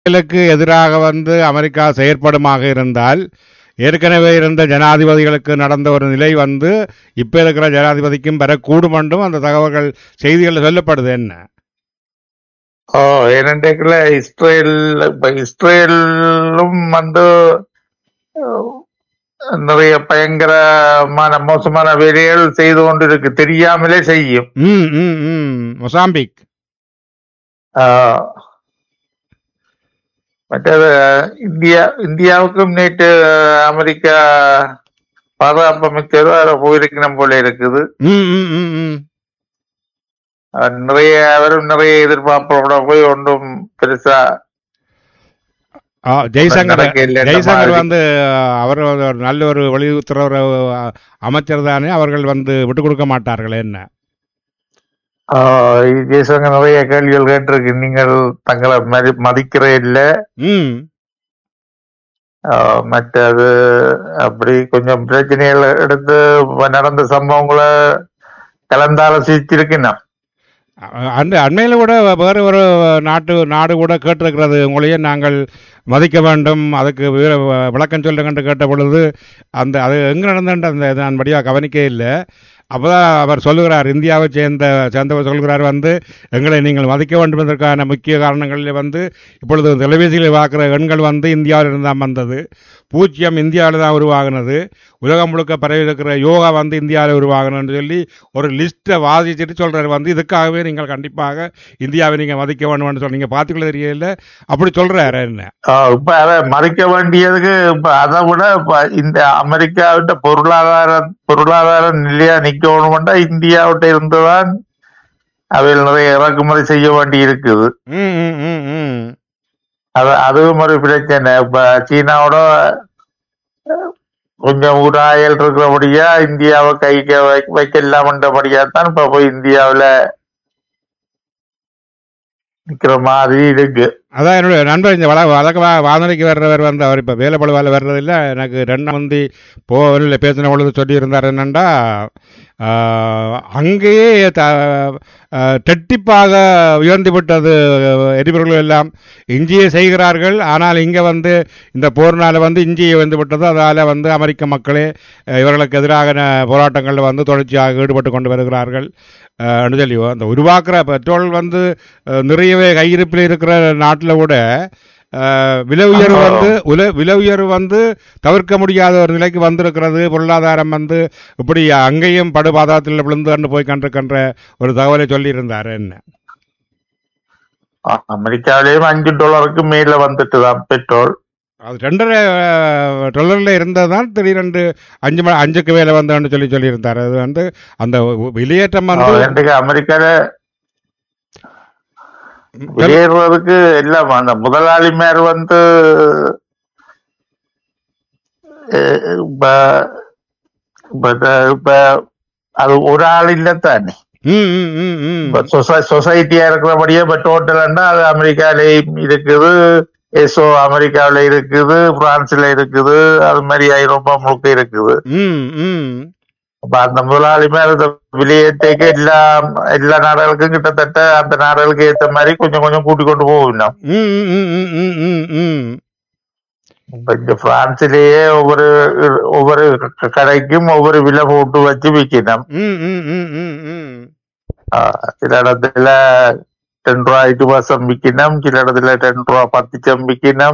இஸ்ரேலுக்கு எதிராக வந்து அமெரிக்கா செயற்படுமாக இருந்தால் ஏற்கனவே இருந்த ஜனாதிபதிகளுக்கு நடந்த ஒரு நிலை வந்து இப்ப இருக்கிற ஜனாதிபதிக்கும் வரக்கூடும் என்றும் அந்த தகவல்கள் செய்திகளில் சொல்லப்படுது என்ன ஓ ஏனென்றைக்குள்ள இஸ்ரேல் இப்ப இஸ்ரேலும் வந்து அஹ், நிறைய பயங்கரமான மோசமான வேலைகள் செய்து கொண்டிருக்கு தெரியாமலே செய்யும் ம் ம் ம் மொசாம்பிக் ஆஹ், மற்றது இந்தியா இந்தியாவுக்கும் நேற்று அமெரிக்கா பாதுகாப்பு அமைச்சர் வேற போயிருக்கணும் போல இருக்குது ம் ம் ம் ம் அஹ், நிறைய அவரும் நிறைய எதிர்பார்ப்போட போய் ஒன்றும் பெருசா ஆ, ஜெய்சங்கர் நடக்க இல்லைன்ற ஜெய்சங்கர் மாதிரி. வந்து அவர் வந்து ஒரு நல்ல ஒரு வெளியுறவு அமைச்சர் தானே அவர்கள் வந்து விட்டு கொடுக்க மாட்டார்கள் என்ன ஆஹ் ஜெய்சங்கர் நிறைய கேள்விகள் கேட்டிருக்கு நீங்கள் தங்களை மதி- மதிக்கிற இல்ல ம் ஆஹ் மற்றது அப்படி கொஞ்சம் பிரச்சனைகள் எடுத்து நடந்த சம்பவங்களை கலந்தாலோசிச்சிருக்கணும் அ- அந்த அண்மையில் கூட வேறு ஒரு நாட்டு நாடு கூட கேட்டிருக்கிறது உங்களையே நாங்கள் மதிக்க வேண்டும் அதுக்கு வீர விளக்கம் சொல்லுங்கன்னு கேட்ட பொழுது அந்த அது எங்கே நடந்தன்ற அந்த இதை நான் படியாக கவனிக்கவே இல்லை அப்போதான் அவர் சொல்லுகிறார் இந்தியாவை சேர்ந்த சேர்ந்தவர் சொல்கிறார் வந்து எங்களை நீங்கள் மதிக்க வேண்டும் என்பதற்கான முக்கிய காரணங்களில் வந்து இப்பொழுது தொலைபேசியில் பார்க்குற எண்கள் வந்து இந்தியாவில் இருந்து தான் வந்தது பூஜ்ஜியம் இந்தியாவில் தான் உருவாகினது உலகம் முழுக்க பரவி இருக்கிற யோகா வந்து இந்தியாவில் உருவாகணும்னு சொல்லி ஒரு லிஸ்ட்டை வாதிச்சுட்டு சொல்றாரு வந்து இதுக்காகவே நீங்கள் கண்டிப்பாக இந்தியாவை நீங்கள் மதிக்க வேணும்னு சொல்லி நீங்கள் பார்த்துக்கல தெரியல அப்படி சொல்றாரு என்ன ஆஹ் இப்ப அதை மதிக்க வேண்டியதுக்கு இப்ப அதை விட இப்ப இந்த அமெரிக்காவிட்ட பொருளாதார பொருளாதார நிலையா நிக்கணும்னா இந்தியாவிட்ட இருந்துதான் அவையில் நிறைய இறக்குமதி செய்ய வேண்டி இருக்குது ம் ம் ம் ம் அது அதுவும் ஒரு பிரச்சனை இப்ப சீனாவோட கொஞ்சம் ஊராயல் இருக்கிறபடியா இந்தியாவை கைக்க வை- வைக்கலாம்ன்றபடியா தான் இப்ப போய் இந்தியாவுல நிக்கிற மாதிரி இருக்கு அதான் என்னுடைய நண்பர் இந்த வள வழக்க வானொலிக்கு வர்றவர் வந்து அவர் இப்போ வேலைப்பழுவால் வர்றதில்ல எனக்கு ரெண்டாம் வந்து போகல பேசின பொழுது சொல்லியிருந்தார் என்னண்டா ஆஹ், அங்கேயே த ஆஹ், தெட்டிப்பாக உயர்ந்து விட்டது எரிபொருள்கள் எல்லாம் இஞ்சியை செய்கிறார்கள் ஆனால் இங்கே வந்து இந்த போர்னால வந்து இஞ்சியை வந்து விட்டது அதால் வந்து அமெரிக்க மக்களே அஹ், இவர்களுக்கு எதிராக ந- போராட்டங்களில் வந்து தொடர்ச்சியாக ஈடுபட்டு கொண்டு வருகிறார்கள் அஹ், என்று சொல்லி அந்த உருவாக்குற பெட்ரோல் வந்து அஹ், நிறையவே கையிருப்பில் இருக்கிற நாட்டில் கூட அஹ், விலை உயர்வு ஆமா. வந்து உல விலை உயர்வு வந்து தவிர்க்க முடியாத ஒரு நிலைக்கு வந்திருக்கிறது பொருளாதாரம் வந்து இப்படி அங்கேயும் படுபாதாரத்தில் விழுந்து போய் கண்டிருக்கின்ற ஒரு தகவலை சொல்லியிருந்தார் என்ன அ- அமெரிக்காவிலேயும் அஞ்சு டாலருக்கு மேல வந்துட்டு தான் பெட்ரோல் அது ரெண்டரை டாலரில் இருந்தது தான் திடீரென்று அஞ்சு மணி அஞ்சுக்கு மேலே வந்தோன்னு சொல்லி சொல்லியிருந்தார் அது வந்து அந்த வெளியேற்றம் வந்து ரெண்டுக்கு அமெரிக்கால வெளியேறுவதற்கு எல்லாம் அந்த முதலாளிமார் வந்து அஹ், இப்ப இப்ப த- இப்ப அது ஒரு ஆள் இல்லத்தானே ம் ம் ம் ம் இப்ப சொசை- சொசைட்டியா இருக்கிறபடியே இப்ப டோட்டல்னா அது அமெரிக்காலயும் இருக்குது ஏசோ அமெரிக்காவில இருக்குது பிரான்ஸ்ல இருக்குது அது மாதிரி ஐரோப்பா முழுக்க இருக்குது ம் ம் அப்ப அந்த முதலாளிமார் இந்த விலையேற்றக்கு எல்லா எல்லா நாடுகளுக்கும் கிட்டத்தட்ட அந்த நாடுகளுக்கு ஏத்த மாதிரி கொஞ்சம் கொஞ்சம் கூட்டி கொண்டு போகணும் ம் ம் ம் ம் ம் ம் ம் இப்ப இந்த பிரான்சிலேயே ஒவ்வொரு ஒவ்வொரு க- கடைக்கும் ஒவ்வொரு விலை போட்டு வச்சு விற்கணும் ம் ம் ம் ம் ம் ஆஹ் சில இடத்துல ரெண்டு ரூபா எட்டு மாசம் விற்கணும் சில இடத்துல ரெண்டு ரூபா பத்து சம் விற்கணும்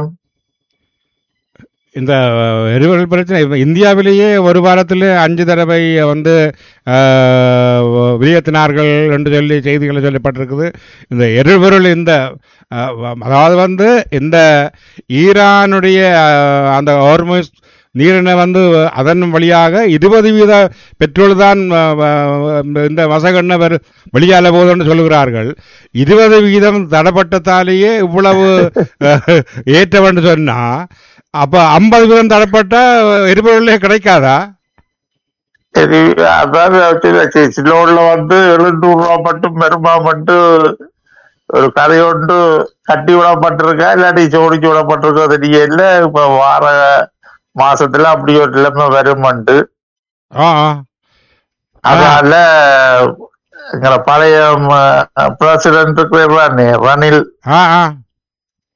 இந்த எரிபொருள் பிரச்சனை இப்ப இந்தியாவிலேயே ஒரு வாரத்தில் அஞ்சு தடவை வந்து ஆஹ், வெளியேற்றினார்கள் என்று சொல்லி செய்திகள் சொல்லப்பட்டிருக்குது இந்த எரிபொருள் இந்த ஆஹ், அதாவது வந்து இந்த ஈரானுடைய ஆஹ், அந்த ஹார்மோஸ் நீரினை வந்து அதன் வழியாக இருபது வீத பெட்ரோல் தான் ஆஹ், ஆஹ், இந்த வசகண்ண வெறு வெளியால போதுன்னு சொல்லுகிறார்கள் இருபது வீதம் தடப்பட்டதாலேயே இவ்வளவு ஆஹ், ஏற்றம்னு சொன்னா அப்ப ஐம்பது வீதம் தடப்பட்டா எரிபொருளே கிடைக்காதா சரி அதாவது சிலோன்ல வந்து எழுநூறு ரூபா மட்டும் பெருமா மட்டும் ஒரு கதை ஒன்று கட்டி விடப்பட்டிருக்கா இல்லாட்டி சோடிச்சு விடப்பட்டிருக்கோ தெரியல இப்ப வார மாசத்துல அப்படி ஒரு நிலைமை வருமண்டு ஆ ஆ. அதனால எங்களை பழைய பிரசிடென்ட் இருக்கிறானே ரணில் ஆ ஆ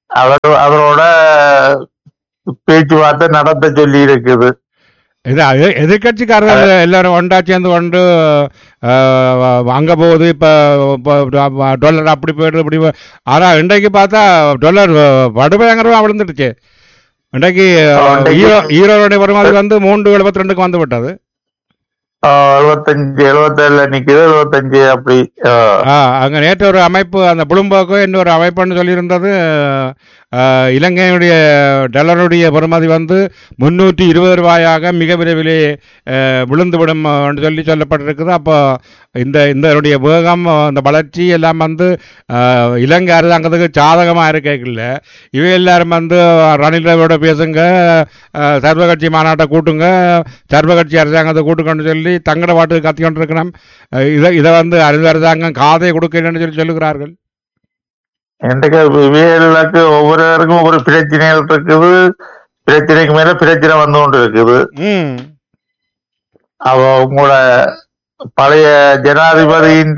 அவர் அவரோட பேச்சுவார்த்தை நடத்த சொல்லி இருக்குது இது அது- எதிர்க்கட்சிக்காரர்கள் எல்லாரும் ஒன்றா சேர்ந்து கொண்டு அஹ், அங்க போகுது இப்ப இப்ப டாலர் அப்படி போயிடுது இப்படி போ- ஆனா இன்றைக்கு பார்த்தா டாலர் படுபயங்கரமா விழுந்துடுச்சு இன்றைக்கு அஹ், இன்றைக்கு- ஈரோ ஈரோடைய வருமாதி வந்து மூன்று எழுபத்தி ரெண்டுக்கு வந்து விட்டது ஆஹ் எழுபத்தஞ்சு எழுபத்தேழுல நிக்குது எழுபத்தஞ்சு அப்படி ஆஹ் ஆ, அங்க நேற்று ஒரு அமைப்பு அந்த புளும்போக்கோ இன்னொரு அமைப்புன்னு சொல்லியிருந்தது அஹ், இலங்கையுடைய டாலருடைய பெறுமதி வந்து முன்னூற்றி இருபது ரூபாயாக மிக விரைவிலே அஹ், விழுந்துவிடும் என்று சொல்லி சொல்லப்பட்டிருக்குது அப்போ இந்த இதனுடைய வேகம் இந்த வளர்ச்சி எல்லாம் வந்து அஹ், இலங்கை அரசாங்கத்துக்கு சாதகமாக இருக்கல இவை எல்லாரும் வந்து ரணில் ரவியோட பேசுங்க அஹ், சர்வகட்சி மாநாட்டை கூட்டுங்க சர்வகட்சி அரசாங்கத்தை கூட்டுங்கன்னு சொல்லி தங்கட வாட்டுக்கு கத்தி கொண்டிருக்கணும் அஹ் இதை இதை வந்து அரசு அரசாங்கம் காதை கொடுக்கலன்னு சொல்லி சொல்லுகிறார்கள் இன்றைக்கு விவேலுக்கு ஒவ்வொருவருக்கும் ஒவ்வொரு பிரச்சனைகள் இருக்குது பிரச்சனைக்கு மேல பிரச்சனை வந்து கொண்டு இருக்குது ம் அவ உங்களோட பழைய ஜனாதிபதியின்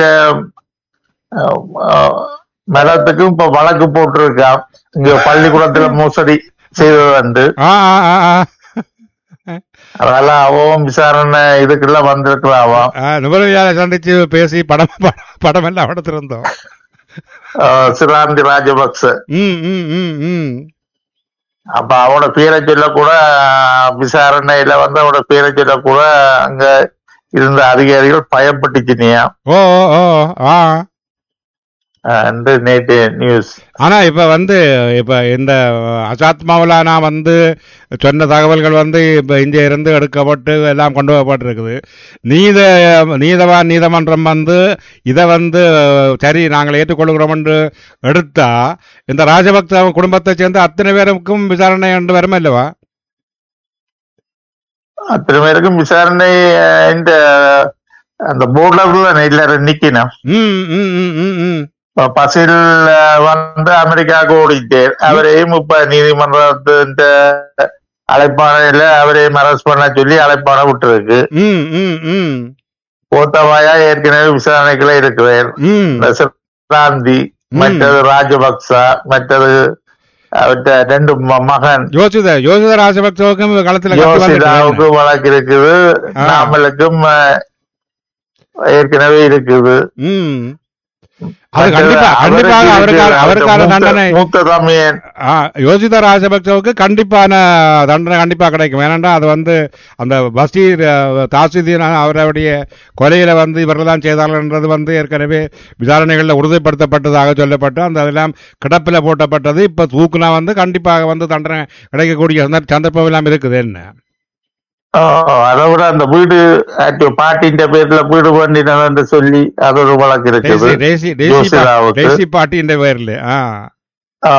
மலத்துக்கும் இப்ப வழக்கு போட்டிருக்கான் இங்க பள்ளிக்கூடத்துல மோசடி செய்தது வந்து ஆ ஆ ஆ, ஆ. அதெல்லாம் அவன் விசாரணை இதுக்கெல்லாம் வந்திருக்கிறான் அவன் ஆ, நுவரெலியால சந்திச்சு பேசி படம் படம் படம் எல்லாம் எடுத்திருந்தோம் ஆஹ் சிராந்தி ராஜபக்ச ம் ம் ம் ம் அப்ப அவனோட பேரை சொல்ல கூட விசாரணையில வந்து அவனோட பேரை சொல்ல கூட அங்க இருந்த அதிகாரிகள் பயப்பட்டுச்சுனியா ஓ ஓ, ஓ ஆ என்று நேற்று நியூஸ் ஆனா இப்ப வந்து இப்ப இந்த அசாத் மௌலானா வந்து சொன்ன தகவல்கள் வந்து இப்ப இங்க இருந்து எடுக்கப்பட்டு எல்லாம் கொண்டு வரப்பட்டிருக்குது நீத நீதவான் நீதமன்றம் வந்து இதை வந்து சரி நாங்கள் ஏற்றுக்கொள்கிறோம் என்று எடுத்தா இந்த ராஜபக்த குடும்பத்தை சேர்ந்த அத்தனை பேருக்கும் விசாரணை என்று வரும் அல்லவா அத்தனை பேருக்கும் விசாரணை அஹ், இந்த அந்த போர்டில் தான் எல்லாரும் நிக்கணும் ம் ம் ம் ம் ம் இப்ப பசில் அஹ், வந்து அமெரிக்காவுக்கு ஓடிட்டார் அவரையும் இப்ப நீதிமன்றத்தின் அழைப்பாணையில அவரையும் அரெஸ்ட் பண்ண சொல்லி அழைப்பாணை விட்டுருக்கு ம் ம் ம் கோத்தபாயா ஏற்கனவே விசாரணைகளே இருக்கிறார் ம் இந்த சிராந்தி மற்றது ராஜபக்சா மற்றது அவர்கிட்ட ரெண்டு ம- மகன் யோசித யோசித ராஜபக்சவுக்கும் களத்தில் கட்டு வந்துட்டு யோசிதாவுக்கு வழக்கு இருக்குது ஆ. நாமலுக்கும் அஹ், ஏற்கனவே இருக்குது ம் அது மற்றது கண்டிப்பா கண்டிப்பாக அவருக்கு அவருக்கான இருக்குது, அவருக்கான மூத்த- தண்டனை மூத்த தமையன் ஆ, யோசித ராஜபக்சவுக்கு கண்டிப்பான தண்டனை கண்டிப்பா கிடைக்கும் ஏனென்றா அது வந்து அந்த பஷீர் அஹ், தாசிதீன் அவருடைய கொலையில வந்து இவர்கள் தான் செய்தார்கள்ன்றது வந்து ஏற்கனவே விசாரணைகளில் உறுதிப்படுத்தப்பட்டதாக சொல்லப்பட்டு அந்த அதெல்லாம் கிடப்பில் போட்டப்பட்டது இப்ப தூக்குனா வந்து கண்டிப்பாக வந்து தண்டனை கிடைக்கக்கூடிய சந்தர்ப்ப- சந்தர்ப்பம் எல்லாம் இருக்குது என்ன ஆ, அதை விட அந்த வீடு ஆக்டிவ் பாட்டின்ற பேர்ல வீடு பண்ணினு சொல்லி அது ஒரு வழக்கு இருக்குது தேசி தேசி தேசி பா- யோசிதாவுக்கு. தேசி பாட்டி என்ற பெயர்ல ஆ ஆ,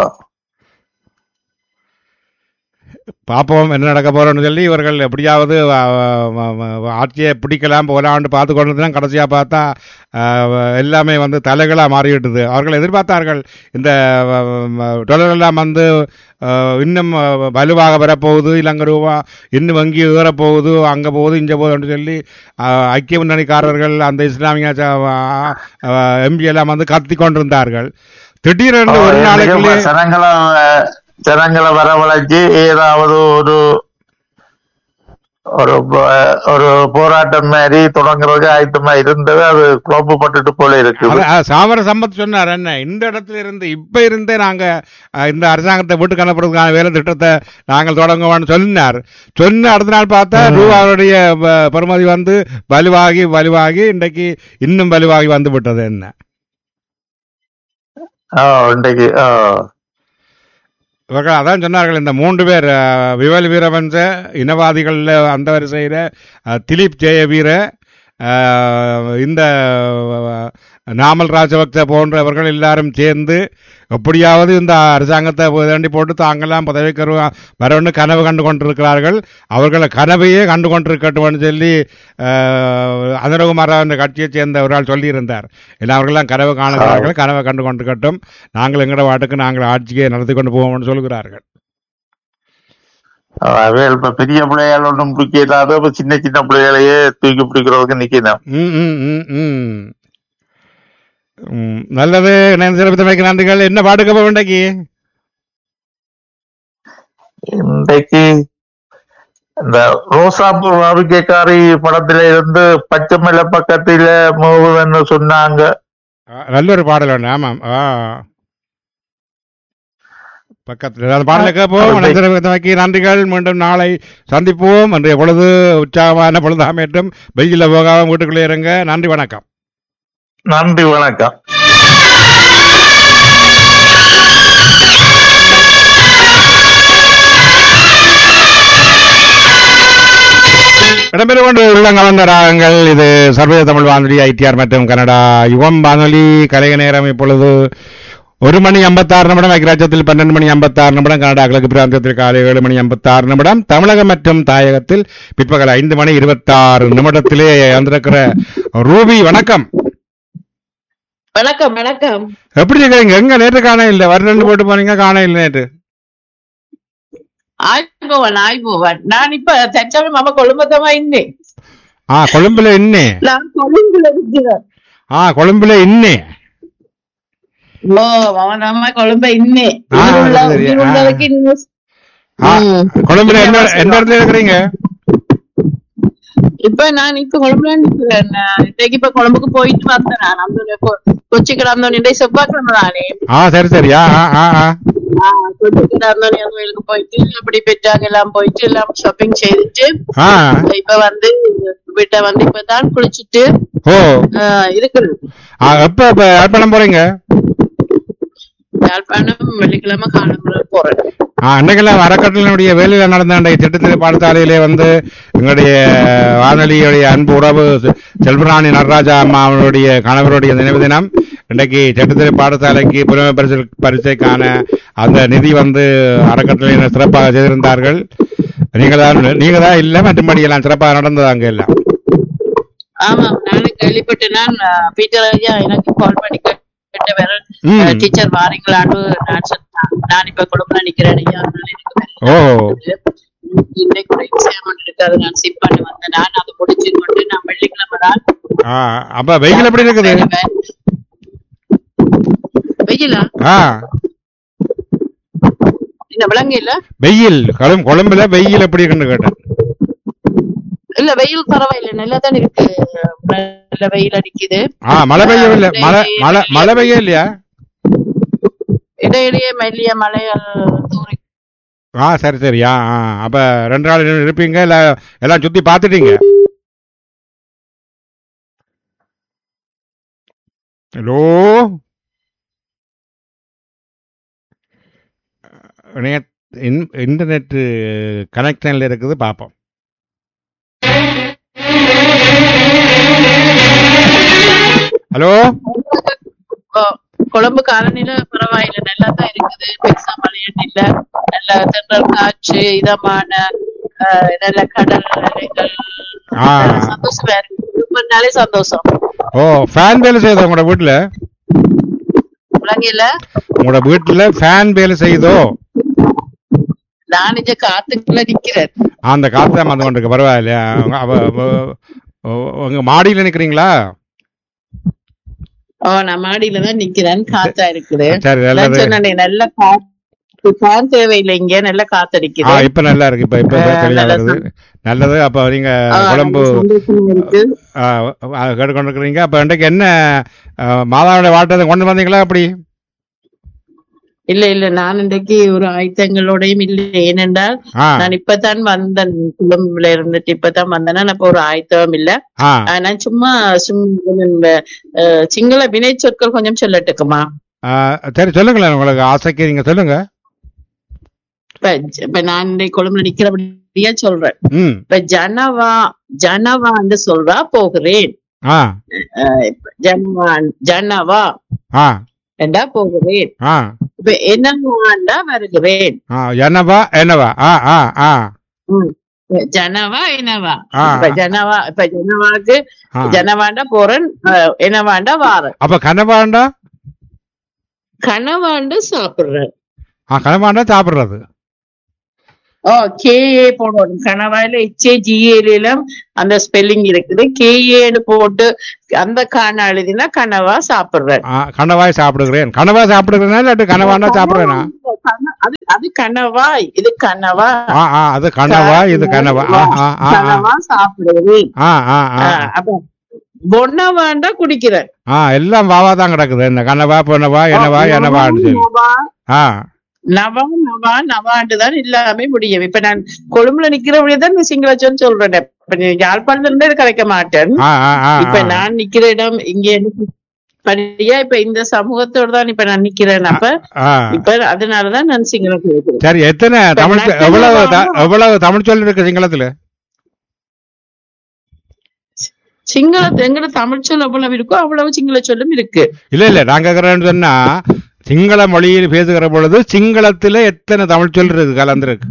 பார்ப்போம் என்ன நடக்க போறோம்னு சொல்லி இவர்கள் எப்படியாவது அ, அ, அ, ஆட்சியை பிடிக்கலாம் போலான்னு பார்த்து கொண்டு தான் கடைசியாக பார்த்தா அ, எல்லாமே வந்து தலைகளாக மாறிவிட்டது அவர்கள் எதிர்பார்த்தார்கள் இந்த டொலர் எல்லாம் வந்து அ, இன்னும் அ, வலுவாக வரப்போகுது இலங்கை ரூபா இன்னும் வங்கி ஏறப்போகுது அங்கே போகுது இங்கே போகுதுன்னு சொல்லி அ, ஐக்கிய முன்னணிக்காரர்கள் அந்த இஸ்லாமிய எம்பி எல்லாம் வந்து கத்தி கொண்டிருந்தார்கள் திடீரென்று ஒரு நாளைக்குள்ளே ஜனங்களை ஜனங்களை வரவழைச்சு ஏதாவது ஒரு ஒரு ப- ஒரு போராட்டம் மாதிரி தொடங்குறதுக்கு ஆயத்தமா இருந்தது அது குழப்பு பட்டுட்டு போல இருக்குது அது- அது சாமர சம்பத் சொன்னார் என்ன இந்த இடத்துல இருந்து இப்ப இருந்தே நாங்க அஹ், இந்த அரசாங்கத்தை வீட்டுக்கு அனுப்புறதுக்கான வேலை திட்டத்தை நாங்கள் தொடங்குவோம்னு சொன்னார் சொன்ன அடுத்த நாள் பார்த்தா ரூபாவுடைய ப- பெறுமதி வந்து வலுவாகி வலுவாகி இன்றைக்கு இன்னும் வலுவாகி வந்து விட்டது என்ன ஆ, இன்றைக்கு ஆ, இவர்கள் அதான் சொன்னார்கள் இந்த மூன்று பேர் அஹ், விமல் வீரவன்ச இனவாதிகளில் அந்த வரிசையில் திலீப் ஜெயவீர அஹ், இந்த அஹ், நாமல் ராஜபக்ச போன்றவர்கள் எல்லாரும் சேர்ந்து எப்படியாவது இந்த அரசாங்கத்தை வேண்டி போட்டு தாங்கெல்லாம் பதவிக்கு வருவா- வரணும்னு கனவு கண்டு கொண்டிருக்கிறார்கள் அவர்களை கனவையே கண்டு கொண்டிருக்கட்டும்னு சொல்லி அஹ், அனுரகுமார் என்ற கட்சியைச் சேர்ந்த ஒரு ஆள் சொல்லியிருந்தார் ஏன்னா அவர்கள்லாம் கனவு காணுகிறார்கள் கனவை கண்டு கொண்டிருக்கட்டும் நாங்கள் எங்கட வாட்டுக்கு நாங்கள் ஆட்சியை நடத்தி கொண்டு போவோம்னு சொல்கிறார்கள் அவைகள் இப்ப பெரிய பிள்ளைகள் ஒன்றும் பிடிக்காது அப்ப சின்ன சின்ன பிள்ளைகளையே தூக்கி பிடிக்கிறதுக்கு நிக்கணும் ம், ம், ம், ம். ம், நல்லது நான் சிறப்பித்தமைக்கு நன்றிகள் என்ன பாட்டுக்கு போக வேண்டாக்கி இன்றைக்கு இந்த ரோசாப்பூ ராவிக்கைக்காரி படத்தில இருந்து பச்சை மலை பக்கத்தில மூவுன்னு சொன்னாங்க ஆ, நல்ல ஒரு பாடல் ஒன்று ஆமாம் ஆ பக்கத்தில் அந்த பாடலை கேட்போம் மனதிற்கு நன்றிகள் மீண்டும் நாளை சந்திப்போம் என்று பொழுது உற்சாகமான பொழுதாமேற்றும் வெயிலில் போகாம வீட்டுக்குள்ளே இருங்க நன்றி வணக்கம் நன்றி வணக்கம் இடம்பெற்று கொண்டு உள்ள கலந்த ராகங்கள் இது சர்வதேச தமிழ் வானொலி ஐடிஆர் மற்றும் கனடா யுவம் வானொலி கலைய நேரம் இப்பொழுது ஒரு மணி ஐம்பத்தாறு நிமிடம் ஐக்கியராஜ்யத்தில் பன்னெண்டு மணி ஐம்பத்தாறு நிமிடம் கனடா கிழக்கு பிராந்தியத்தில் காலை ஏழு மணி ஐம்பத்தாறு நிமிடம் தமிழகம் மற்றும் தாயகத்தில் பிற்பகல் ஐந்து மணி இருபத்தாறு நிமிடத்திலே வந்திருக்கிற ரூபி வணக்கம் வணக்கம் வணக்கம் எப்படி இருக்கிறீங்க எங்க நேற்று காண இல்லை வரலன்னு போட்டு போனீங்க காண இல்லை நேற்று ஆய்பவன் ஆய்பவன் நான் இப்ப தற்சமயம் அவ கொழும்பத்தமா இருந்தேன் ஆ கொழும்புல இன்னே நான் கொழும்புல இருக்கிறேன் ஆ கொழும்புல இன்னே ஓ அவன் நம்ம கொழும்ப இன்னே ஆ, உயிருள்ள- சரி, ஆ. உயிருள்ளதுக்கு இன்னும் ஆ, ம். கொழும்புல எந்த எந்த இடத்துல இருக்கிறீங்க இப்ப நான் இப்ப கொழும்புல நிக்கிறேன் நான் இன்னைக்கு இப்ப கொழும்புக்கு போயிட்டு வந்தேன் நான் அந்த கொச்சிக்கடை அந்த இன்றைய செவ்வாய்க்கிழமை தானே ஆ சரி சரி ஆ ஆ ஆ ஆ ஆ, கொச்சிக்கடை அந்த கோயிலுக்கு போயிட்டு அப்படி பெற்றாங்க எல்லாம் போயிட்டு எல்லாம் ஷாப்பிங் செய்துட்டு ஆ இப்ப வந்து வீட்டை வந்து இப்பதான் குளிச்சுட்டு ஓ ஆ, இருக்கிறேன் ஆ, எப்ப எப்ப யாழ்ப்பாணம் போறீங்க யாழ்ப்பாணம் வெள்ளிக்கிழமை காலம்புற போறேன் ஆ, அன்னைக்கெல்லாம் அறக்கட்டளையினுடைய வேலையில் நடந்த அன்றைய திட்டத்திலே பாடசாலையிலே வந்து எங்களுடைய வானொலியுடைய அன்பு உறவு செ- செல்வராணி நடராஜா அம்மா அவருடைய கணவருடைய நினைவு தினம் இன்றைக்கு திட்டத்திலே பாடசாலைக்கு புலமை பரிசு பரிசைக்கான அந்த நிதி வந்து அறக்கட்டளையினர் சிறப்பாக செய்திருந்தார்கள் நீங்க தான் நீங்க தான் இல்லை மற்றும்படி எல்லாம் சிறப்பாக நடந்தது அங்க எல்லாம் ஆமா நானும் கேள்விப்பட்டு நான் அஹ், பீட்டர் ஐயா எனக்கு கால் பண்ணி கேட்ட வேற ம். டீச்சர் வாரீங்களான்னு நான் சொன்னேன் நான் இப்ப குடும்பம் நிக்கிறேன் ஐயா அதனால எனக்கு ஓ வேலை இன்னைக்கு ஒரு எக்ஸாம் இருக்கு அதை நான் சிப் பண்ணி வந்தேன் நான் அதை முடிச்சு கொண்டு நான் வெள்ளிக்கிழமை தான் ஆ அப்ப வெயில் எப்படி இருக்குது வெயிலா ஆ இந்த விலங்கு இல்ல வெயில் கொழும் கொழும்புல வெயில் எப்படி இருக்குன்னு கேட்டேன் இல்ல வெயில் பரவாயில்ல நல்லா தான் இருக்கு நல்ல வெயில் அடிக்குது ஆ மழை பெய்யவில்லை மழை மழை மழை பெய்ய இல்லையா இடையிடையே மெல்லிய மலைகள் தூரி ஆ சரி சரி ஆ ஆ அப்ப ரெண்டு நாள் இருப்பீங்க இல்ல எல்லாம் சுத்தி பார்த்துட்டீங்க ஹலோ இணைய இன்- இன்டர்நெட் கனெக்ஷன்ல இருக்குது பார்ப்போம் ஹலோ ஓ, கொழும்பு காலநிலை பரவாயில்ல நல்லா தான் இருக்குது பெருசா மழையன் இல்ல நல்ல தென்றல் காற்று இதமான அஹ், நல்ல கடல் அலைகள் ஆ. சந்தோஷமா இருக்கு குடும்பம்னாலே சந்தோஷம் ஓ ஃபேன் வேலை செய்யுதோ உங்களோட வீட்டுல விளங்கில உங்களோட வீட்டுல ஃபேன் வேலை செய்யுதோ நான் இங்க காத்துக்குள்ள நிக்கிறேன் அந்த காத்து தான் வந்து கொண்டிருக்கு பரவாயில்லையா உங்க- அவ- அவ- உ- உங்க மாடியில நிக்கிறீங்களா ஓ நான் மாடியில தான் நிக்கிறேன் காத்தா இருக்குது சரி நான் நல்லது சொன்னேனே நல்ல காத்து ஃபேன் தேவையில்லை இங்க நல்ல ஆ காத்தடிக்குது இப்ப நல்லா இருக்கு இப்ப இப்ப ஆ, தெளிவா நல்ல வருது நல்லது அப்ப நீங்க ஆ, குழம்பு சந்தோஷமா இருக்கு கேட்டுக்கொண்டிருக்கிறீங்க அப்ப இன்றைக்கு என்ன ஆ, மாதாவுடைய வாழ்த்தை கொண்டு வந்தீங்களா அப்படி இல்ல இல்ல நான் இன்றைக்கு ஒரு ஆயுதங்களோடையும் இல்லை ஏனென்றால் ஆ நான் இப்பதான் வந்தேன் குடும்பத்துல இருந்துட்டு இப்பதான் வந்தேன்னா நான் இப்ப ஒரு ஆயத்தம் இல்ல ஆ ஆஹ் நான் சும்மா சும்~ இந்த, அஹ், சிங்கள வினை சொற்கள் கொஞ்சம் சொல்லட்டுக்குமா ஆ, சரி சொல்லுங்களேன் உங்களுக்கு ஆசைக்கு நீங்க சொல்லுங்க இப்ப ஜ- இப்ப நான் இன்றைக்கு கொழும்புல நிக்கிறபடியா சொல்றேன் ம் இப்ப ஜனவா ஜனவான்னு சொல்றா போகிறேன் ஆ அஹ், இப்ப ஜனவா ஜனவா ஆ என்றா போகிறேன் ஆ இப்ப என்னவாண்டா வருகிறேன் ஆ என்னவா என்னவா ஆ ஆ ஆ ம். ஜனவா என்னவா ஆ. இப்ப ஜனவா இப்ப ஜனவாக்கு ஆ. ஜனவாண்டா போறேன் அஹ், என்னவாண்டா வாரேன் அப்ப கனவாண்டா கனவாண்டு சாப்பிடுறேன் ஆ கனவாண்டா சாப்பிடுறது ஓ கேஏ போடணும் கனவாயில எச்ஏ ஜிஏலாம் அந்த ஸ்பெல்லிங் இருக்குது கேஏன்னு போட்டு அந்த காண எழுதினா கனவா சாப்பிடுறேன் ஆ கனவாய் சாப்பிடுகிறேன் கனவா சாப்பிடுகிறேனா இல்லாட்டி கனவாண்டா சாப்பிடுறேனா கன- அது அது கனவாய் இது கனவா ஆ ஆ அது கனவா இது கனவா ஆ ஆ ஆ ஆ கனவா சாப்பிடுறது ஆ ஆ ஆ ஆ, அப்ப பொண்ண வேண்டா குடிக்கிறேன் ஆ எல்லாம் வாவா தான் கிடக்குது இந்த கனவா பொன்னவா என்னவா என்னவான்னு சொல்லி நவா, ஆ நவா நவா நவாண்டு தான் எல்லாமே முடியும் இப்ப நான் கொழும்புல நிக்கிறவழியே தான் சிங்கள சொல் சொல்றேன் இப்ப நீ யாழ்ப்பாணத்துல இருந்து கலைக்க மாட்டேன் ஆ ஆ ஆ இப்ப நான் நிக்கிற இடம் இங்க எனக்கு படியா இப்ப இந்த சமூகத்தோட தான் இப்ப நான் நிக்கிறேன் அப்ப ஆ இப்ப அதனாலதான் நான் சிங்களம் கேட்கிறேன் சரி எத்தனை தமிழ் சொ- நக்கல் எவ்வளவு த- வாங்க. எவ்வளவு தமிழ் சொல் இருக்கு சிங்களத்துல சிங்களத்து எங்கட தமிழ் சொல் எவ்வளவு இருக்கோ அவ்வளவு சிங்கள சொல்லும் இருக்கு இல்ல இல்ல நான் கேக்குறேன்னு சொன்னா சிங்கள மொழியில் பேசுகிற பொழுது சிங்களத்துல எத்தனை தமிழ் சொல் இருக்கு கலந்துருக்கு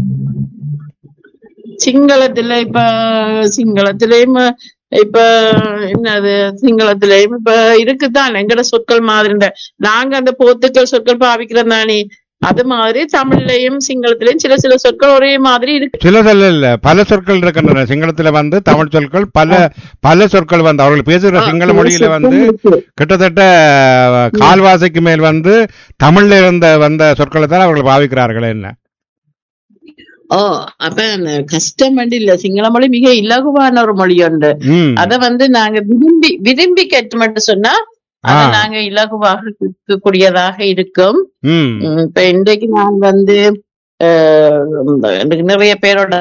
சிங்களத்துல இப்ப சிங்களத்திலயும் இப்ப என்னது சிங்களத்திலயும் இப்ப இருக்குதான் எங்கட சொற்கள் மாதிரி இந்த நாங்க அந்த போத்துக்கள் சொற்கள் பாவிக்கிறோம் தானே அது மாதிரி தமிழ்லயும் சிங்களத்திலயும் சில சில சொற்கள் ஒரே மாதிரி இருக்கு சில சொல் இல்ல பல சொற்கள் இருக்கின்றன சிங்களத்துல வந்து தமிழ் சொற்கள் பல பல சொற்கள் வந்து அவர்கள் பேசுகிற சிங்கள சில மொழியில சொற்கள் வந்து இருக்கு. கிட்டத்தட்ட அஹ், கால்வாசிக்கு மேல் வந்து தமிழ்ல இருந்த வந்த சொற்களை தான் அவர்கள் பாவிக்கிறார்கள் என்ன ஓ அப்ப அந்த கஷ்டம் வந்து இல்ல சிங்கள மொழி மிக இலகுவான ஒரு மொழி உண்டு ம் அத வந்து நாங்க விரும்பி விரும்பி கேட்டோம்னு சொன்னா அத ஆ. நாங்க இலகுவாக கற்கக்கூடியதாக இருக்கும் ம் உம் இப்ப இன்றைக்கு நான் வந்து அஹ், எனக்கு நிறைய பேரோட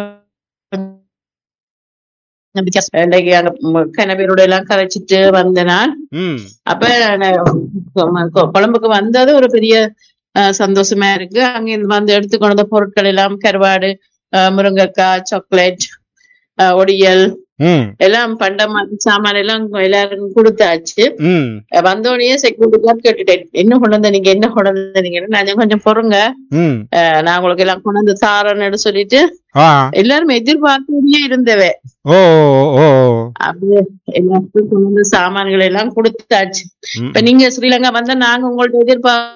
வித்தியாசம். இன்றைக்கு அங்க ம், கன பேரோட எல்லாம் கதைச்சிட்டு வந்தேன் நான் ம் அப்ப நான் கொ- கொழம்புக்கு வந்தது ஒரு பெரிய அஹ், சந்தோஷமா இருக்கு அங்க இருந்து வந்து எடுத்துக்கொண்டு வந்த பொருட்கள் எல்லாம் கருவாடு அஹ், முருங்கைக்காய் சாக்லேட் அஹ், ஒடியல் ம் எல்லாம் பண்டமா சாமான் எல்லாம் எல்லாருக்கும் கொடுத்தாச்சு ம் வந்தோடனே செக்யூரிட்டி கார்டு கேட்டுட்டேன் என்ன கொண்டு வந்த நீங்க என்ன கொண்டு வந்தீங்க நான் கொஞ்சம் பொறுங்க ம் அஹ், நான் உங்களுக்கு எல்லாம் கொண்டு வந்து தாரேன்னு சொல்லிட்டு ஆ எல்லாரும் எதிர்பார்த்தோடயே இருந்தவ ஓ ஓ ஓ அப்படியே எல்லாருக்கும் கொண்டு வந்து சாமான்கள் எல்லாம் கொடுத்தாச்சு ம். இப்ப நீங்க ஸ்ரீலங்கா வந்தா நாங்க உங்கள்ட்ட எதிர்பார்த்து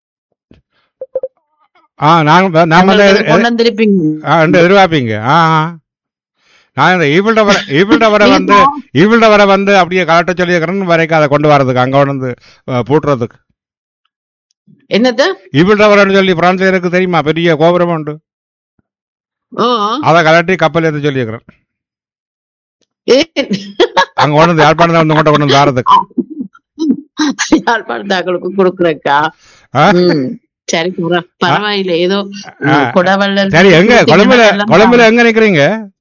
ஆ நாங்க நான் வந்து எது- கொண்டு வந்திருப்பீங்க ஆ, ரெண்டு எதிர்பார்ப்பீங்க ஆ ஆ. நான் இந்த ஈபிள்ட வர ஈபிள்ட வர வந்து ஈபிள்ட வர வந்து அப்படியே கலட்ட சொல்லியிருக்கிறேன் வரைக்கும் அதை கொண்டு வரதுக்கு அங்க வந்து அஹ், பூட்டுறதுக்கு என்னது ஈபிள்ட வரன்னு சொல்லி பிரான்ஸ்ல இருக்கு தெரியுமா பெரிய கோபுரம் உண்டு ஓ அதை கலட்டி கப்பல் ஏற்ற சொல்லியிருக்கிறேன் ஏன் அங்க கொண்டு வந்து யாழ்ப்பாணம் வந்து கொண்டு கொண்டு வந்து வாரதுக்கு யாழ்ப்பாணத்தாக்களுக்கு கொடுக்குறக்கா ஆ? ம். சரி பரவா- பரவாயில்ல ஏதோ ஆ. குடவள்ளல் சரி எங்க கொழும்புல கொழும்புல எங்க நிக்கிறீங்க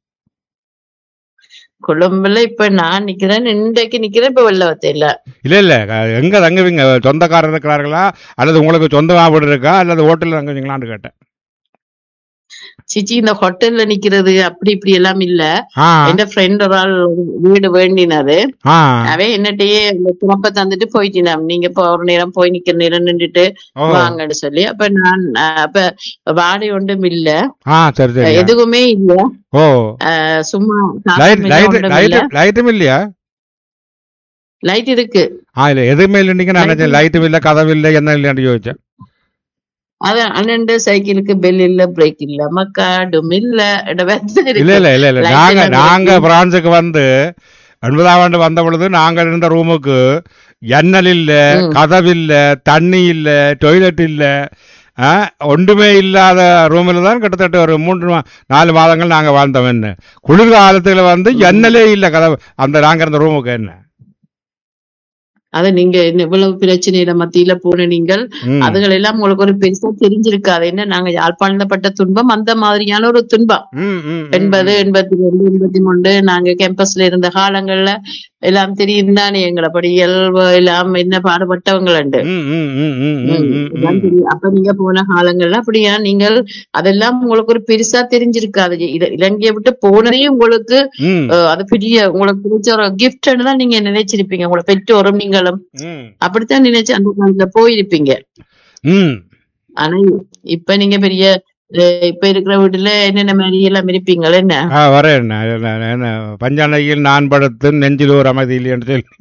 கொழும்புல இப்ப நான் நிக்கிறேன் இன்றைக்கு நிக்கிறேன் இப்ப வெள்ளவத்தை இல்ல இல்ல இல்ல அஹ், எங்க தங்குவீங்க சொந்தக்காரர் இருக்கிறார்களா அல்லது உங்களுக்கு சொந்த வீடு இருக்கா அல்லது ஹோட்டல்ல தங்குவீங்களான்னு கேட்டேன் சிச்சி இந்த ஹோட்டல்ல நிக்கிறது அப்படி இப்படி எல்லாம் இல்ல ஆ என் ஃப்ரெண்ட் ஒரு ஆள் வீடு வேண்டினது ஆ அவன் என்னட்டையே இந்த திறப்ப தந்துட்டு போயிட்டினாம் நீங்க இப்ப ஒரு நேரம் போய் நிக்கிற நேரம் நின்றுட்டு ஓ வாங்கன்னு சொல்லி அப்ப நான் அஹ், அப்ப வாடகை ஒன்றும் இல்ல ஆ சரி சரி எதுவுமே இல்ல ஓ அஹ், சும்மா லைட் காசும் இல்ல, லைட் ஒன்றும் லைட் இல்ல லைட்டும் இல்லையா லைட் இருக்கு ஆ இல்ல எதுவுமே இல்லைன்னு நான் Light நினைச்சேன் லைட்டும் இல்ல கதவு இல்ல என்ன இல்லைன்னு யோசிச்சேன் அதான் அண்ணன் சைக்கிளுக்கு பெல் இல்ல பிரேக் இல்ல மக்காடும் இல்ல இடவேத்த இல்ல இருக்கு இல்ல இல்ல இல்ல Light நாங்க எல்லாம் நாங்க இருக்கு. பிரான்சுக்கு வந்து எண்பதாம் ஆண்டு வந்த பொழுது நாங்க இருந்த ரூமுக்கு ஜன்னல் இல்ல ம். கதவு இல்ல தண்ணி இல்ல டொய்லெட் இல்ல ஆ, ஒன்றுமே இல்லாத ரூமில் தான் கிட்டத்தட்ட ஒரு மூன்று மா- நாலு மாதங்கள் நாங்க வாழ்ந்தோம் என்ன குளிர்காலத்துல வந்து ஜன்னலே இல்ல கதவு அந்த நாங்க இருந்த ரூமுக்கு என்ன அது நீங்க என்ன இவ்வளவு பிரச்சனையில மத்தியில போன நீங்கள் ம். அதுகள் எல்லாம் உங்களுக்கு ஒரு பெருசா தெரிஞ்சிருக்காது என்ன நாங்க யாழ்ப்பாணப்பட்ட துன்பம் அந்த மாதிரியான ஒரு துன்பம் ம், ம், ம், எண்பது எண்பத்தி ரெண்டு எண்பத்தி மூணு நாங்க கேம்பஸ்ல இருந்த காலங்கள்ல எல்லாம் தெரியும் தானே எங்களை படியல் எல்லாம் என்ன பாடுபட்டவங்களுண்டு ம், ம், ம், ம், ம், ம், ம், எல்லாம் ம். தெரியும். அப்ப நீங்க போன காலங்கள்ல அப்படியா நீங்கள் அதெல்லாம் உங்களுக்கு ஒரு பெருசா தெரிஞ்சிருக்காது இத- இலங்கையை விட்டு போனதையும் உங்களுக்கு ம், அஹ், அது பெரிய உங்களுக்கு பிடிச்ச ஒரு கிஃப்ட்னு தான் நீங்க நினைச்சிருப்பீங்க உங்களை பெற்றோரும் நீங்களும் ம், அப்படித்தான் நினைச்சு அந்த காலத்துல போயிருப்பீங்க ம். ஆனா இப்ப நீங்க பெரிய அஹ், இப்ப இருக்கிற வீட்டுல என்னென்ன மாதிரி எல்லாம் இருப்பீங்களா என்ன ஆ வரேன் நான் என்ன- என்ன பஞ்சாலையில் நான் படுத்து நெஞ்சில் ஒரு அமைதி இல்லை என்று சொல்லி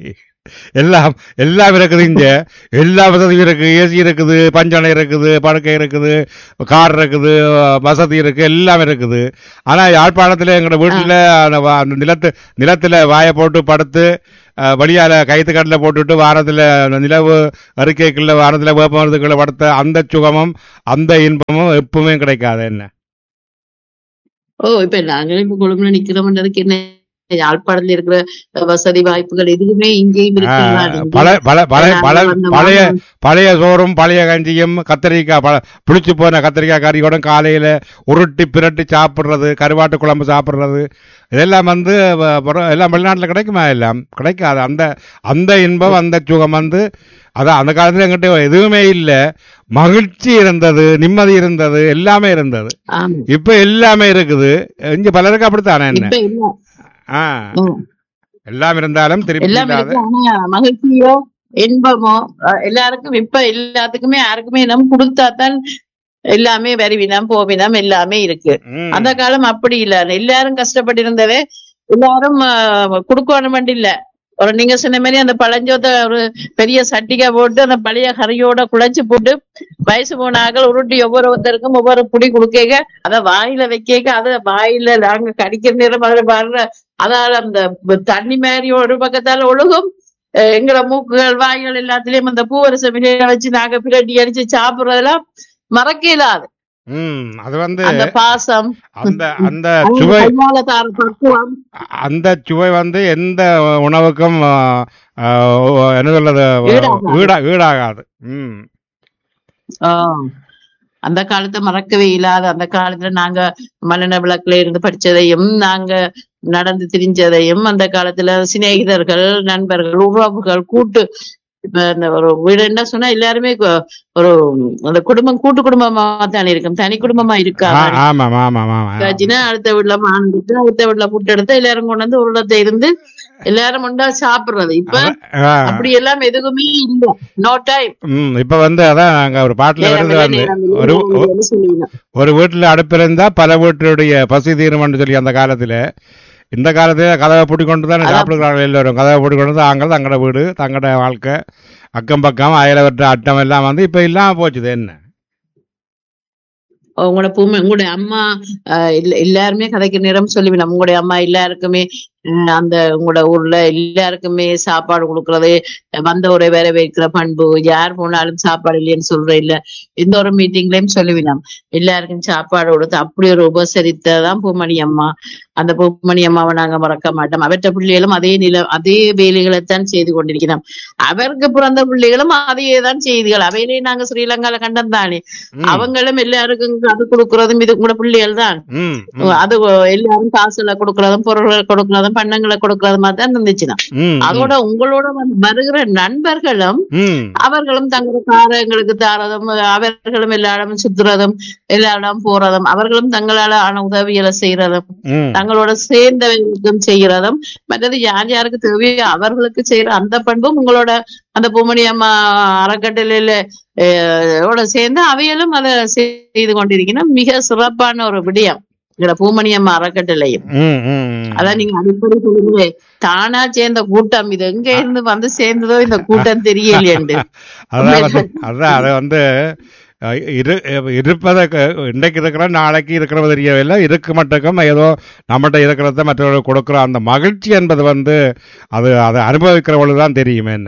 எல்லாம் எல்லாம் இருக்குது இங்க எல்லா வசதியும் இருக்கு ஏசி இருக்குது பஞ்சனை இருக்குது படுக்கை இருக்குது கார் இருக்குது வசதி இருக்கு எல்லாம் இருக்குது ஆனா யாழ்ப்பாணத்துல எங்களோட வீட்டுல அந்த வா- அந்த நிலத்து நிலத்துல வாயை போட்டு படுத்து அஹ், வெளியால கைத்து கடல போட்டுட்டு வாரத்துல அந்த நிலவு அறிக்கைக்குள்ள வாரத்துல வேப்பமரத்துக்குள்ள படுத்த அந்த சுகமும் அந்த இன்பமும் எப்பவுமே கிடைக்காது என்ன ஓ இப்ப நாங்களே இப்ப கொழும்புல நிக்கிறோம்ன்றதுக்கு என்ன யாழ்ப்பாணத்துல இருக்கிற அஹ், வசதி வாய்ப்புகள் எதுவுமே இங்கேயும் இருக்குங்களா ஆஹ், பல பல பல பல பழைய பழைய சோறும் பழைய கஞ்சியும் கத்திரிக்காய் பழ புளிச்சு போன கத்திரிக்காய் கறியோட காலையில உருட்டி பிரட்டி சாப்பிடுறது கருவாட்டு குழம்பு சாப்பிடுறது இதெல்லாம் வந்து வ- புற- எல்லாம் வெளிநாட்டுல கிடைக்குமா எல்லாம் கிடைக்காது அந்த அந்த இன்பம் அந்த சுகம் வந்து அதான் அந்த காலத்துல எங்கிட்ட எதுவுமே இல்ல மகிழ்ச்சி இருந்தது நிம்மதி இருந்தது எல்லாமே இருந்தது ஆமா இப்ப எல்லாமே இருக்குது இங்க பலருக்கு அப்படித்தானே என்ன இப்ப இல்ல ஆ ம். எல்லாம் இருந்தாலும் திருப்பி எல்லாம் இல்லாத இருக்கு ஆனா மகிழ்ச்சியோ இன்பமோ அஹ், எல்லாருக்கும் இப்ப எல்லாத்துக்குமே யாருக்குமே நம்ம கொடுத்தாதான் எல்லாமே வருவினம் போவினம் எல்லாமே இருக்கு ம். அந்த காலம் அப்படி இல்ல எல்லாரும் கஷ்டப்பட்டு இருந்தவே எல்லாரும் குடுக்கணும் இல்ல ஒரு நீங்க சொன்ன மாதிரி அந்த பழஞ்சோத்த ஒரு பெரிய சட்டிகை போட்டு அந்த பழைய கறியோட குழைச்சு போட்டு வயசு போனாக்கள் உருட்டி ஒவ்வொரு ஒருத்தருக்கும் ஒவ்வொரு புடி குடுக்க அத வாயில வைக்க அத வாயில நாங்க கடிக்கிற நேரம் அதுல வர்ற அதால அந்த ப- தண்ணி மாதிரி ஒரு பக்கத்தால ஒழுகும் அஹ் எங்கள மூக்குகள் வாய்கள் எல்லாத்துலயும் அந்த பூவரச மிலையில வச்சு நாங்க பிரட்டி அடிச்சு சாப்பிடுறதெல்லாம் மறக்க இயலாது ம் அது வந்து அந்த பாசம் அந்த அந்த அவங்க சுவை கையால தார பக்குவம் அந்த சுவை வந்து எந்த உணவுக்கும் ஆ, ஆ, என்ன சொல்றது ஈடாகாது. ஈடா ஈடாகாது ம் ஆஹ் அந்த காலத்தை மறக்கவே இல்லாத அந்த காலத்துல நாங்க மலன விளக்குல இருந்து படிச்சதையும் நாங்க நடந்து திரிஞ்சதையும் அந்த காலத்துல சிநேகிதர்கள் நண்பர்கள் உறவுகள் கூட்டு இப்ப இந்த ஒரு வீடு என்ன சொன்னா எல்லாருமே கு- ஒரு அந்த குடும்பம் கூட்டு குடும்பமா தானே இருக்கும் தனி குடும்பமா இருக்கா ஆ, ஆமாம் ஆமாம் ஆமாம் காய்ச்சினா அடுத்த வீட்டுல மான் எடுத்து அடுத்த வீட்டுல புட்டு எடுத்து எல்லாரும் கொண்டு வந்து ஒரு இடத்துல இருந்து எல்லாரும் ஒன்றா சாப்பிடுறது இப்ப ஆ, அப்படி எல்லாம் எதுவுமே இல்ல நோ டைம் ம் இப்ப வந்து அதான் அங்க ஒரு பாட்டுல வருது வந்து ஒரு ஒரு- சொல்லிடலாம் ஒரு வீட்டுல அடுப்பு இருந்தா பல வீட்டுடைய பசி தீரும்னு சொல்லி அந்த காலத்துல இந்த காலத்துல கதவை பூட்டி கொண்டு தான் அதான். சாப்பிடுறாங்க எல்லாரும் கதவை பூட்டி கொண்டு தான் தாங்கள் தங்களோட வீடு தங்களோட வாழ்க்கை அக்கம் பக்கம் அயலவற்ற அட்டம் எல்லாம் வந்து இப்ப இல்லாம போச்சுது என்ன உங்களோட பூமை உங்களுடைய அம்மா ஆஹ் இல்ல- எல்லாருமே கதைக்கு நேரம் சொல்லுவேன் உங்களுடைய அம்மா எல்லாருக்குமே உம், அந்த உங்களோட ஊர்ல எல்லாருக்குமே சாப்பாடு கொடுக்கறது வந்தவரை வேற வைக்கிற பண்பு யார் போனாலும் சாப்பாடு இல்லைன்னு சொல்ற இல்ல எந்த ஒரு மீட்டிங்லயும் சொல்லுவினோம் எல்லாருக்கும் சாப்பாடு கொடுத்து அப்படி ஒரு உபசரித்ததான் பூமணி அம்மா அந்த பூமணி அம்மாவை நாங்க மறக்க மாட்டோம் அவற்ற பிள்ளைகளும் அதே நில அதே வேலைகளைத்தான் செய்து கொண்டிருக்கிறோம் அவருக்கு பிறந்த பிள்ளைகளும் அதையே தான் செய்திகள் அவையிலே நாங்க ஸ்ரீலங்கால கண்டம் தானே ம், அவங்களும் எல்லாருக்கும் அது கொடுக்கறதும் இது கூட பிள்ளைகள் தான் ம், ம், அது எல்லாரும் காசுல கொடுக்கறதும் பொருள்களை கொடுக்கறதும் பண்டங்களை கொடுக்கறதுமா தான் இருந்துச்சுன்னா ம், அதோட உங்களோட வந்து வருகிற நண்பர்களும் ம், அவர்களும் தங்களோட காரங்களுக்கு தாரதும் அவர்களும் எல்லா இடமும் சுத்துறதும் எல்லா இடம் போறதும் அவர்களும் தங்களால ஆன உதவிகளை செய்யறதும் ம், தங்களோட சேர்ந்தவர்களுக்கும் செய்யறதும் மற்றது யார் யாருக்கு தேவையோ அவர்களுக்கு செய்யற அந்த பண்பும் உங்களோட அந்த பூமணி அம்மா அறக்கட்டளையில அஹ், ஓட சேர்ந்து அவைகளும் அதை செய்து கொண்டிருக்கணும் மிக சிறப்பான ஒரு விடயம் எங்களோட பூமணி அம்மா அறக்கட்டளையும் ம், ம், ம். அதான் நீங்க அடிப்படை சொல்லுங்களே தானா சேர்ந்த கூட்டம் இது எங்க இருந்து வந்து சேர்ந்ததோ இந்த கூட்டம் தெரியலையேண்டு அதான் வந்து அதான் அதை வந்து அஹ், இரு இருப்பதை க- இன்றைக்கு இருக்கிற நாளைக்கு இருக்கிறது தெரியவில்லை இருக்கு மட்டுக்கும் ஏதோ நம்மகிட்ட இருக்கிறத மற்றவர்களுக்கு கொடுக்குற அந்த மகிழ்ச்சி என்பது வந்து அது அதை அனுபவிக்கிறவங்களுக்கு தான் தெரியுமே என்ன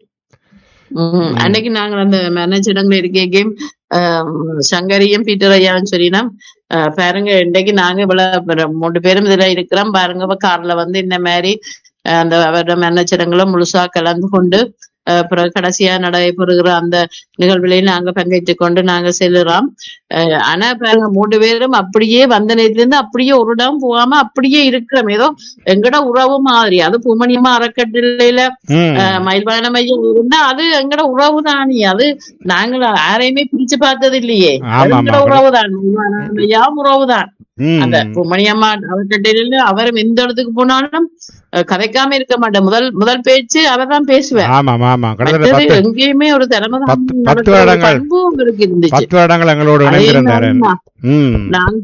உம் அன்னைக்கு நாங்க அந்த மேனேஜரங்க இருக்க கேம் சங்கரியும் பீட்டர் ஐயாவும் சொல்லினா அஹ் பாருங்க இன்றைக்கு நாங்க இவ்வளவு மூணு பேரும் இதுல இருக்கிறோம் பாருங்க இப்ப கார்ல வந்து இந்த மாதிரி அஹ் அந்த அவரோட மேனேஜரங்களும் முழுசா கலந்து கொண்டு அஹ் அப்புறம் கடைசியா நடைபெறுகிற அந்த நிகழ்வுலையும் நாங்க பங்கேற்றுக் கொண்டு நாங்க செல்லுறோம் அஹ் ஆனா பாருங்க மூணு பேரும் அப்படியே வந்த நேரத்துல இருந்து அப்படியே ஒரு இடம் போகாம அப்படியே இருக்கிறோம் ஏதோ எங்கட உறவு மாதிரி அது பூமணியமா அறக்கட்டளையில ம், அஹ் மயில்வான மையம் இருந்தா அது எங்கட உறவு தானே அது நாங்கள் யாரையுமே பிரிச்சு பார்த்தது இல்லையே அது ஆமா, எங்கட ஆமா. உறவு தான் மயில்வான மையம் உறவு தான் ம், அந்த மணியம்மா அவர்கிட்ட அவரும் எந்த இடத்துக்கு போனாலும் அஹ், கதைக்காம இருக்க மாட்டேன் முதல் முதல் பேச்சு அவர் தான் பேசுவேன் ஆமாம் ஆமாம் கிட்டத்தட்ட மற்றது பத்து எங்கேயுமே ஒரு திறமை தான் பத்து- பத்து நடக்கிற ஒரு வருடங்கள். பண்பு உங்களுக்கு இருந்துச்சு பத்து வருடங்கள் எங்களோடு அதே இணைந்திருந்தார் மாதிரி தான் ம் நாங்க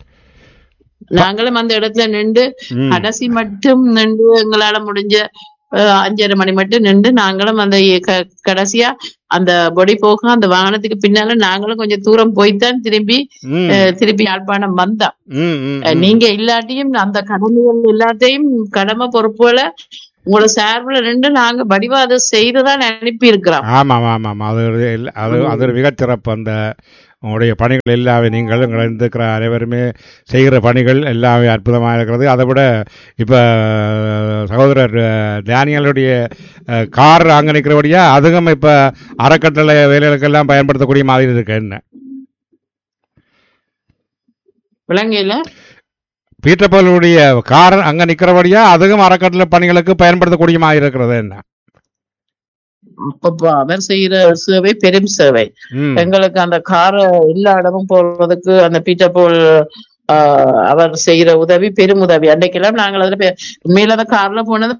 நாங்களும் அந்த இடத்துல நின்று ம் கடைசி மட்டும் நின்று எங்களால முடிஞ்ச அஹ், அஞ்சரை மணி மட்டும் நின்று நாங்களும் அந்த க- கடைசியா அந்த பொடி போக அந்த வாகனத்துக்கு பின்னால நாங்களும் கொஞ்சம் தூரம் போய்த்தான் திரும்பி ம் அஹ், திருப்பி யாழ்ப்பாணம் வந்தோம் ம் ம் அஹ், நீங்க இல்லாட்டியும் அந்த கடமைகள் எல்லாத்தையும் கடமை பொறுப்புகளை உங்களோட சார்பில் நின்று நாங்க வடிவாத செய்துதான் அனுப்பி இருக்கிறோம் ஆமாம் ஆமாம் அது ஒரு இல்ல- அது அது ஒரு மிகச்சிறப்பு அந்த உங்களுடைய பணிகள் எல்லாமே நீங்கள் எங்களை இருக்கிற அனைவருமே செய்கிற பணிகள் எல்லாமே அற்புதமாக இருக்கிறது அதை விட இப்போ சகோதரர் அஹ், டேனியலுடைய அஹ், கார் அங்கே நிற்கிறபடியா அதுவும் இப்போ அறக்கட்டளை வேலைகளுக்கெல்லாம் பயன்படுத்தக்கூடிய மாதிரி இருக்கு என்ன விலங்கையில பீட்டர்போலுடைய கார் அங்கே நிற்கிறபடியா அதுவும் அறக்கட்டளை பணிகளுக்கு பயன்படுத்தக்கூடிய மாதிரி இருக்கிறது என்ன அப்ப அவர் செய்யற சேவை பெரும் சேவை ம் எங்களுக்கு அந்த காரை எல்லா இடமும் போறதுக்கு அந்த பீட்டர் போல் ஆஹ், அவர் செய்யற உதவி பெரும் உதவி அன்றைக்கெல்லாம் நாங்கள் அதுல பே- உண்மையில அந்த கார்ல போனது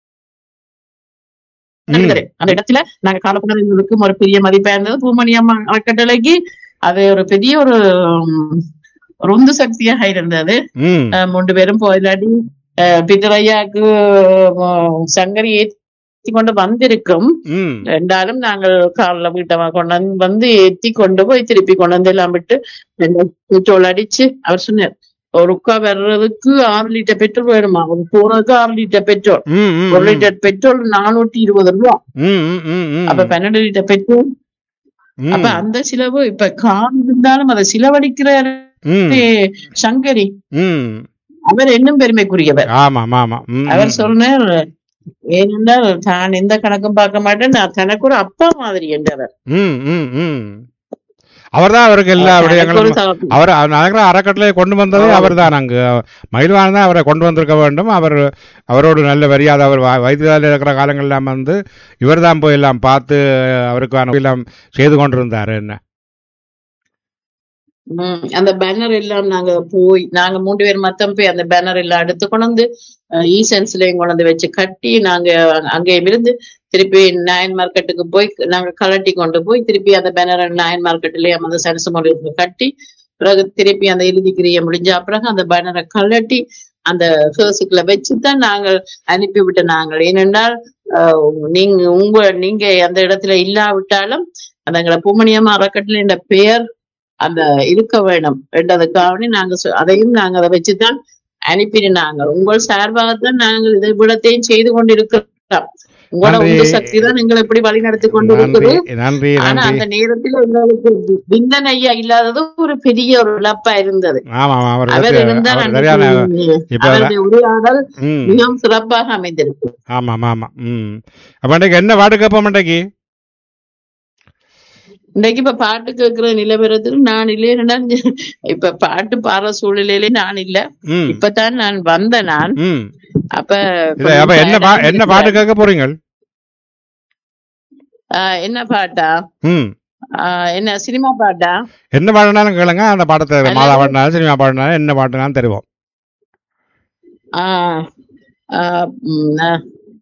ம். அந்த இடத்துல நாங்க கார்ல போனது எங்களுக்கும் ஒரு பெரிய மதிப்பா இருந்தது பூமணி அம்மா அறக்கட்டளைக்கு அது ஒரு பெரிய ஒரு உம், ஒரு உந்து சக்தியாக இருந்தது ம் அஹ் மூன்று பேரும் போயிலாடி பித்தரையாக்கு சங்கரி ஏத்தி கொண்டு வந்திருக்கும் ம் ரெண்டாலும் நாங்கள் கார்ல வீட்டை கொண்டு வந்து- வந்து ஏத்தி கொண்டு போய் திருப்பி கொண்டு வந்து எல்லாம் விட்டு ரெண்டு பெட்ரோல் அடிச்சு அவர் சொன்னார் ஒரு உக்கா வர்றதுக்கு ஆறு லிட்டர் பெட்ரோல் வேணுமா ஒரு போறதுக்கு ஆறு லிட்டர் பெட்ரோல் ம் ம் ஒரு லிட்டர் பெட்ரோல் நானூத்தி இருபது ரூபா ம் ம் ம் ம் அப்ப பன்னெண்டு லிட்டர் பெட்ரோல் ம். அப்ப அந்த செலவு இப்ப கார் இருந்தாலும் அதை செலவழிக்கிற ம் சங்கரி ம் அவர் இன்னும் பெருமைக்குரியவர் ஆமாம் ஆமாம் ம், அவர் ம். சொன்னார் ஏனென்றால் தான் எந்த கணக்கும் பார்க்க மாட்டேன் நான் தனக்கு ஒரு அப்பா மாதிரி என்றவர் ம் ம் ம் அவர்தான் அவருக்கு எல்லா தனக்கு ஒரு விடயங்களும் சகோதரி. அவர் நினைக்கிற அறக்கட்டளை கொண்டு வந்ததே அவர் தான் அங்கு மயில்வான் தான் அவரை கொண்டு வந்திருக்க வேண்டும் அவர் அவரோடு நல்ல மரியாதை அவர் வ- வைத்தியசாலையில் இருக்கிற காலங்கள்லாம் வந்து இவர் தான் போய் எல்லாம் பார்த்து அவருக்கான எல்லாம் செய்து கொண்டிருந்தார் என்ன ம், அந்த பேனர் எல்லாம் நாங்க போய் நாங்க மூன்று பேர் மொத்தம் போய் அந்த பேனர் எல்லாம் எடுத்து கொண்டு வந்து ஈசன்ஸ்லயும் கொண்டு வந்து வச்சு கட்டி நாங்க அங்கேயும் இருந்து திருப்பி நயன் மார்க்கெட்டுக்கு போய் நாங்க கலட்டி கொண்டு போய் திருப்பி அந்த பேனர் நயன் மார்க்கெட்லயும் அந்த சரசு மொழிக்கு கட்டி பிறகு திருப்பி அந்த இறுதி கிரியை முடிஞ்ச பிறகு அந்த பேனரை கலட்டி அந்த ஃபேஸுக்குள்ள வச்சுதான் நாங்கள் அனுப்பிவிட்ட நாங்கள் ஏனென்றால் அஹ், நீங்க உங்க நீங்க அந்த இடத்துல இல்லாவிட்டாலும் அந்த எங்களை பூமணியம்மா அறக்கட்டளை என்ற பெயர் அந்த இருக்க வேணும் என்றதுக்காக நாங்க சொ- அதையும் நாங்க அதை வச்சுதான் அனுப்பினாங்க உங்கள் சார்பாகத்தான் நாங்கள் இதை விடத்தையும் செய்து கொண்டிருக்கிறோம் உங்களோட நன்றி. உந்து சக்தி தான் எங்களை எப்படி வழி நடத்தி கொண்டு நன்றி இருக்குது நன்றி ஆனா நன்றி அந்த நேரத்துல எங்களுக்கு விந்தன் ஐயா இல்லாதது ஒரு பெரிய ஒரு இழப்பா இருந்தது ஆமாம் ஆமாம் அவர் அவர் சரி- இருந்தால் அவர் சரியான அன்னைக்கு இப்ப அவருடைய உரையாடல் ம் மிகவும் சிறப்பாக அமைந்திருக்கு ஆமாம் ஆமாம் ம் அப்போ இன்றைக்கு என்ன பாட்டு கேட்போம் இன்றைக்கு இன்னைக்கு இப்ப பாட்டு கேட்கிற நிலவரத்தில் நான் இல்லைன்னா இப்ப பாட்டு பாடுற சூழ்நிலையில நான் இல்ல ம் இப்பதான் நான் வந்தேன் நான் ம் அப்ப இல்ல அப்ப என்ன பா என்ன பாட்டு கேட்க போறீங்க ஆஹ் என்ன பாட்டா ம் ஆஹ் என்ன சினிமா பாட்டா என்ன பாடினாலும் கேளுங்க அந்த பாட்டத்தை அல்லது- மாதா பாடினாலும் சினிமா பாடினாலும் என்ன பாட்டுனாலும் தருவோம் ஆஹ் ஆஹ் உம் ஆஹ்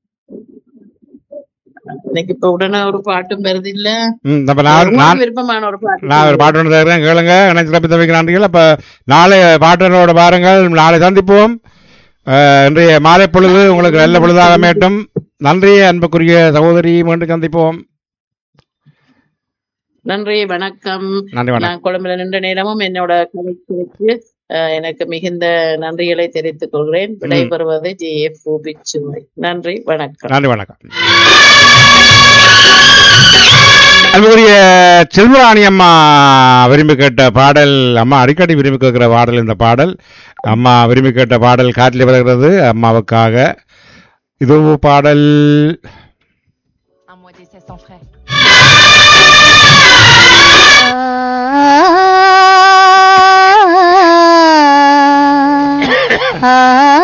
எனக்கு இப்ப உடனே ஒரு பாட்டும் வருது இல்ல ம் அப்ப நான் உங்களுக்கு நான் விருப்பமான ஒரு பாட்டு நான் ஒரு பாட்டு ஒன்று தருகிறேன் கேளுங்க எனக்கு சிறப்பு தவிக்க நன்றிகள் அப்ப நாளை பாட்டனோட பாருங்கள் நாளை சந்திப்போம் அஹ், இன்றைய மாலை பொழுது உங்களுக்கு நல்ல பொழுதாக மேட்டும் நன்றி அன்புக்குரிய சகோதரி மீண்டும் சந்திப்போம் நன்றி வணக்கம் நன்றி வணக்கம் நான் கொழும்புல நின்ற நேரமும் என்னோட கலைக்கு எனக்கு மிகுந்த நன்றிகளை தெரிவித்துக் கொள்கிறேன் விடைபெறுவது ஜி எஃப் பிச்சுமை நன்றி வணக்கம் நன்றி வணக்கம் அன்புக்குரிய செல்வராணி அம்மா விரும்பி கேட்ட பாடல் அம்மா அடிக்கடி விரும்பி கேட்கிற பாடல் இந்த பாடல் அம்மா விரும்பி கேட்ட பாடல் காட்டில் வருகிறது அம்மாவுக்காக இது பாடல் Un mois d'essai sans frais. ah, ah,